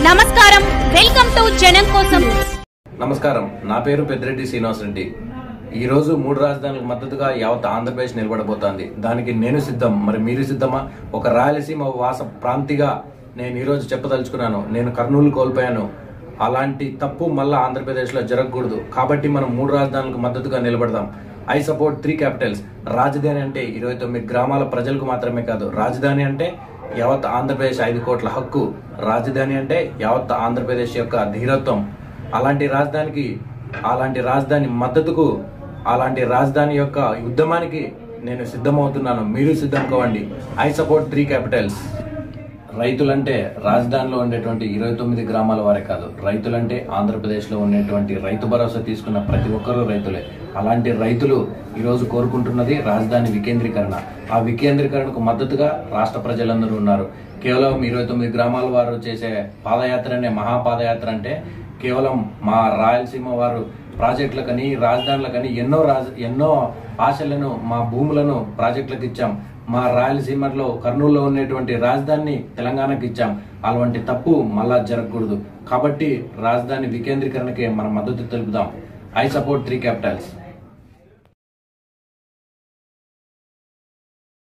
నమస్కారం welcome to జనం కోసం నమస్కారం నా పేరు పెద్దిరెడ్డి శ్రీనివాస్ రెడ్డి ఈ రోజు మూడు రాజధానులకు మద్దతుగా యావత్ ఆంధ్రప్రదేశ్ నిలబడబోతోంది దానికి నేను సిద్ధం మరి మీరు సిద్ధమా ఒక రాయలసీమ వాస ప్రాంతిగా నేను ఈ రోజు చెప్పదలుచుకున్నాను నేను కర్నూలు కోల్పోయాను అలాంటి తప్పు మళ్ళా ఆంధ్రప్రదేశ్లో జరగకూడదు కాబట్టి మనం మూడు రాజధానులకు మద్దతుగా నిలబడదాం ఐ సపోర్ట్ త్రీ క్యాపిటల్స్ రాజధాని అంటే ఇరవై తొమ్మిది గ్రామాల ప్రజలకు మాత్రమే కాదు రాజధాని అంటే యావత్ ఆంధ్రప్రదేశ్ ఐదు కోట్ల హక్కు రాజధాని అంటే యావత్ ఆంధ్రప్రదేశ్ యొక్క ధీరత్వం అలాంటి రాజధానికి అలాంటి రాజధాని మద్దతుకు అలాంటి రాజధాని యొక్క ఉద్యమానికి నేను సిద్ధమవుతున్నాను మీరు సిద్ధం కావండి ఐ సపోర్ట్ త్రీ క్యాపిటల్స్ రైతులంటే రాజధానిలో ఉండేటువంటి ఇరవై తొమ్మిది గ్రామాల వారే కాదు రైతులంటే ఆంధ్రప్రదేశ్లో ఉండేటువంటి రైతు భరోసా తీసుకున్న ప్రతి ఒక్కరూ రైతులే అలాంటి రైతులు ఈరోజు కోరుకుంటున్నది రాజధాని వికేంద్రీకరణ ఆ వికేంద్రీకరణకు మద్దతుగా రాష్ట్ర ప్రజలందరూ ఉన్నారు కేవలం ఇరవై తొమ్మిది గ్రామాల వారు చేసే పాదయాత్రనే మహాపాదయాత్ర అంటే కేవలం మా రాయలసీమ వారు ప్రాజెక్టులకని రాజధానులకని ఎన్నో రాజ ఎన్నో ఆశలను మా భూములను ప్రాజెక్టులకు ఇచ్చాం మా రాయలసీమలో కర్నూలులో ఉండేటువంటి రాజధానిని తెలంగాణకు ఇచ్చాం అలాంటి తప్పు మళ్ళా జరగకూడదు కాబట్టి రాజధాని వికేంద్రీకరణకి మన మద్దతు తెలుపుదాం ఐ సపోర్ట్ త్రీ క్యాపిటల్స్